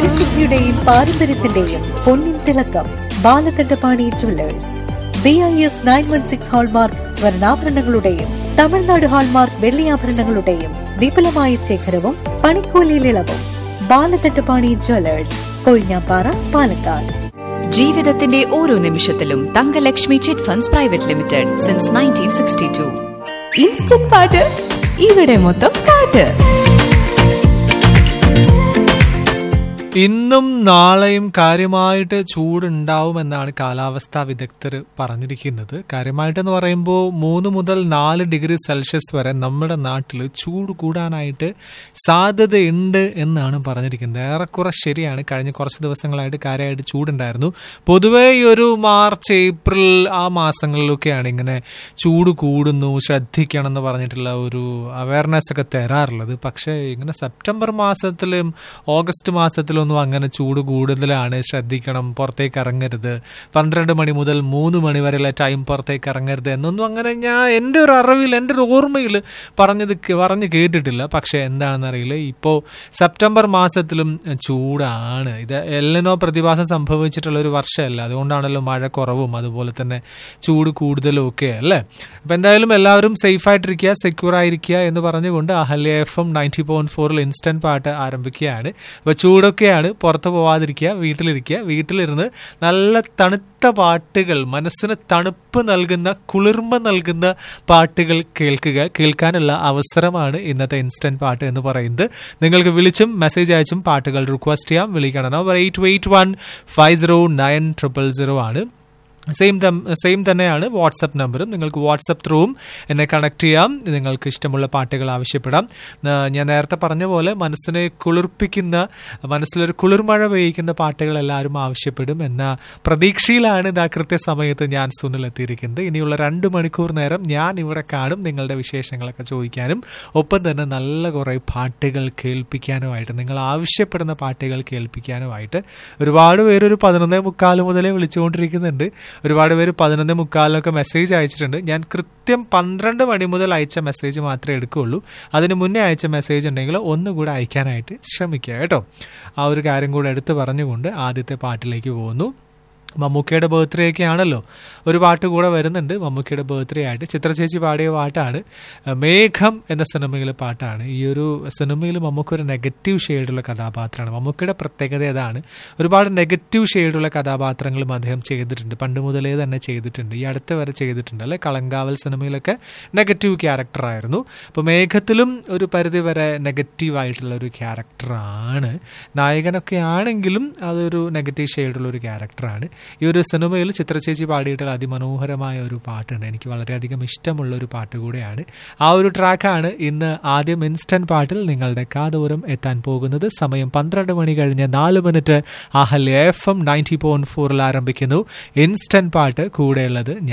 പരിശുദ്ധിയുടെയും പാരമ്പര്യത്തിന്റെയും പൊന്നിൻ തിളക്കം Balakandapani jewellers B I S nine one six hallmark സ്വർണ്ണാഭരണങ്ങളുടെയും തമിഴ്നാട് ഹാൾമാർക്ക് വെള്ളിയാഭരണങ്ങളുടെയും വിപുലമായ ശേഖരവും പണിക്കൂലിയിൽ ഇളവും ബാലകണ്ഠപാണി ജുവല്ലേഴ്സ് കൊഴിഞ്ഞാപ്പാറ പാലക്കാട് ജീവിതത്തിന്റെ ഓരോ നിമിഷത്തിലും Thangalakshmi chit funds private limited since nineteen sixty two instant പാട്ട് ഇവിടെ മൊത്തം പാട്ട് ഇന്നും നാളെയും കാര്യമായിട്ട് ചൂടുണ്ടാവുമെന്നാണ് കാലാവസ്ഥാ വിദഗ്ധർ പറഞ്ഞിരിക്കുന്നത് കാര്യമായിട്ടെന്ന് പറയുമ്പോൾ മൂന്ന് മുതൽ നാല് ഡിഗ്രി സെൽഷ്യസ് വരെ നമ്മുടെ നാട്ടിൽ ചൂട് കൂടാനായിട്ട് സാധ്യതയുണ്ട് എന്നാണ് പറഞ്ഞിരിക്കുന്നത് ഏറെക്കുറെ ശരിയാണ് കഴിഞ്ഞ കുറച്ച് ദിവസങ്ങളായിട്ട് കാര്യമായിട്ട് ചൂടുണ്ടായിരുന്നു പൊതുവേ ഈ ഒരു മാർച്ച് ഏപ്രിൽ ആ മാസങ്ങളിലൊക്കെയാണ് ഇങ്ങനെ ചൂട് കൂടുന്നു ശ്രദ്ധിക്കണം എന്ന് പറഞ്ഞിട്ടുള്ള ഒരു അവയർനെസ് ഒക്കെ തരാറുള്ളത് പക്ഷേ ഇങ്ങനെ സെപ്റ്റംബർ മാസത്തിലും ഓഗസ്റ്റ് മാസത്തിലും ഒന്നും അങ്ങനെ ചൂട് കൂടുതലാണ് ശ്രദ്ധിക്കണം പുറത്തേക്ക് ഇറങ്ങരുത് പന്ത്രണ്ട് മണി മുതൽ മൂന്ന് മണി വരെയുള്ള ടൈം പുറത്തേക്ക് ഇറങ്ങരുത് എന്നൊന്നും അങ്ങനെ ഞാൻ എൻ്റെ ഒരു അറിവിൽ എൻ്റെ ഒരു ഓർമ്മയിൽ പറഞ്ഞത് കേ- പറഞ്ഞ് കേട്ടിട്ടില്ല പക്ഷേ എന്താണെന്നറിയില്ല ഇപ്പോൾ സെപ്റ്റംബർ മാസത്തിലും ചൂടാണ് ഇത് എല്ലനോ പ്രതിഭാസം സംഭവിച്ചിട്ടുള്ള ഒരു വർഷമല്ല അതുകൊണ്ടാണല്ലോ മഴ കുറവും അതുപോലെ തന്നെ ചൂട് കൂടുതലും ഒക്കെ അല്ലേ അപ്പം എന്തായാലും എല്ലാവരും സേഫ് ആയിട്ടിരിക്കുക സെക്യൂർ ആയിരിക്കുക എന്ന് പറഞ്ഞുകൊണ്ട് Ahalya F M ninety point ഫോറിൽ ഇൻസ്റ്റന്റ് പാട്ട് ആരംഭിക്കുകയാണ് അപ്പോൾ ചൂടൊക്കെയാണ് പുറത്ത് പോവാതിരിക്കുക വീട്ടിലിരിക്കുക വീട്ടിലിരുന്ന് നല്ല തണുത്ത പാട്ടുകൾ മനസ്സിന് തണുപ്പ് നൽകുന്ന കുളിർമ നൽകുന്ന പാട്ടുകൾ കേൾക്കുക കേൾക്കാനുള്ള അവസരമാണ് ഇന്നത്തെ ഇൻസ്റ്റന്റ് പാട്ട് എന്ന് പറയുന്നത് നിങ്ങൾക്ക് വിളിച്ചും മെസ്സേജ് അയച്ചും പാട്ടുകൾ റിക്വസ്റ്റ് ചെയ്യാം വിളിക്കണം number eight eight one five zero nine triple zero ആണ് സെയിം സെയിം തന്നെയാണ് വാട്സപ്പ് നമ്പറും നിങ്ങൾക്ക് വാട്സപ്പ് ത്രൂവും എന്നെ കണക്ട് ചെയ്യാം നിങ്ങൾക്ക് ഇഷ്ടമുള്ള പാട്ടുകൾ ആവശ്യപ്പെടാം ന- ഞാൻ നേരത്തെ പറഞ്ഞ പോലെ മനസ്സിനെ കുളിർപ്പിക്കുന്ന മനസ്സിലൊരു കുളിർമഴ പെയ്യിക്കുന്ന പാട്ടുകൾ എല്ലാവരും ആവശ്യപ്പെടും എന്ന പ്രതീക്ഷയിലാണ് ഇതാ കൃത്യസമയത്ത് ഞാൻ സുനിൽ എത്തിയിരിക്കുന്നത് ഇനിയുള്ള രണ്ട് മണിക്കൂർ നേരം ഞാൻ ഇവിടെ കാണും നിങ്ങളുടെ വിശേഷങ്ങളൊക്കെ ചോദിക്കാനും ഒപ്പം തന്നെ നല്ല കുറേ പാട്ടുകൾ കേൾപ്പിക്കാനുമായിട്ട് നിങ്ങൾ ആവശ്യപ്പെടുന്ന പാട്ടുകൾ കേൾപ്പിക്കാനുമായിട്ട് ഒരുപാട് പേര് ഒരു പതിനൊന്നേ മുക്കാൽ മുതലേ വിളിച്ചുകൊണ്ടിരിക്കുന്നുണ്ട് ഒരുപാട് പേര് പതിനൊന്നേ മുക്കാലിനൊക്കെ മെസ്സേജ് അയച്ചിട്ടുണ്ട് ഞാൻ കൃത്യം പന്ത്രണ്ട് മണി മുതൽ അയച്ച മെസ്സേജ് മാത്രമേ എടുക്കുകയുള്ളൂ അതിന് മുന്നേ അയച്ച മെസ്സേജ് ഉണ്ടെങ്കിൽ ഒന്നുകൂടെ അയക്കാനായിട്ട് ശ്രമിക്കുക കേട്ടോ ആ ഒരു കാര്യം കൂടെ എടുത്ത് പറഞ്ഞുകൊണ്ട് ആദ്യത്തെ പാട്ടിലേക്ക് പോകുന്നു മമ്മൂക്കയുടെ ബർത്ത്ഡേ ഒക്കെ ആണല്ലോ ഒരു പാട്ട് കൂടെ വരുന്നുണ്ട് മമ്മൂക്കയുടെ ബർത്ത്ഡേ ആയിട്ട് ചിത്രചേച്ചി പാടിയ പാട്ടാണ് അഹ് മേഘം എന്ന സിനിമയിലെ പാട്ടാണ് ഈ ഒരു സിനിമയിൽ മമ്മൂക്ക ഒരു നെഗറ്റീവ് ഷെയ്ഡുള്ള കഥാപാത്രമാണ് മമ്മൂക്കയുടെ പ്രത്യേകത അതാണ് ഒരുപാട് നെഗറ്റീവ് ഷെയ്ഡുള്ള കഥാപാത്രങ്ങളും അദ്ദേഹം ചെയ്തിട്ടുണ്ട് പണ്ട് മുതലേ തന്നെ ചെയ്തിട്ടുണ്ട് ഈ അടുത്ത് വരെ ചെയ്തിട്ടുണ്ട് അല്ലെ കളങ്കാവൽ സിനിമയിലൊക്കെ നെഗറ്റീവ് ക്യാരക്ടറായിരുന്നു അപ്പോൾ മേഘത്തിലും ഒരു പരിധി വരെ നെഗറ്റീവ് ആയിട്ടുള്ള ഒരു ക്യാരക്ടറാണ് നായകനൊക്കെ ആണെങ്കിലും അതൊരു നെഗറ്റീവ് ഷെയ്ഡുള്ള ഒരു ക്യാരക്ടറാണ് ഈ ഒരു സിനിമയിൽ ചിത്രചേച്ചി പാടിയിട്ടുള്ള അതിമനോഹരമായ ഒരു പാട്ടുണ്ട് എനിക്ക് വളരെയധികം ഇഷ്ടമുള്ള ഒരു പാട്ട് കൂടെയാണ് ആ ഒരു ട്രാക്കാണ് ഇന്ന് ആദ്യം ഇൻസ്റ്റന്റ് പാട്ടിൽ നിങ്ങളുടെ കാതോരം എത്താൻ പോകുന്നത് സമയം പന്ത്രണ്ട് മണി കഴിഞ്ഞ് നാല് minute Ahalya F M ninety point ഫോറിൽ ആരംഭിക്കുന്നു ഇൻസ്റ്റന്റ് പാട്ട് കൂടെയുള്ളത്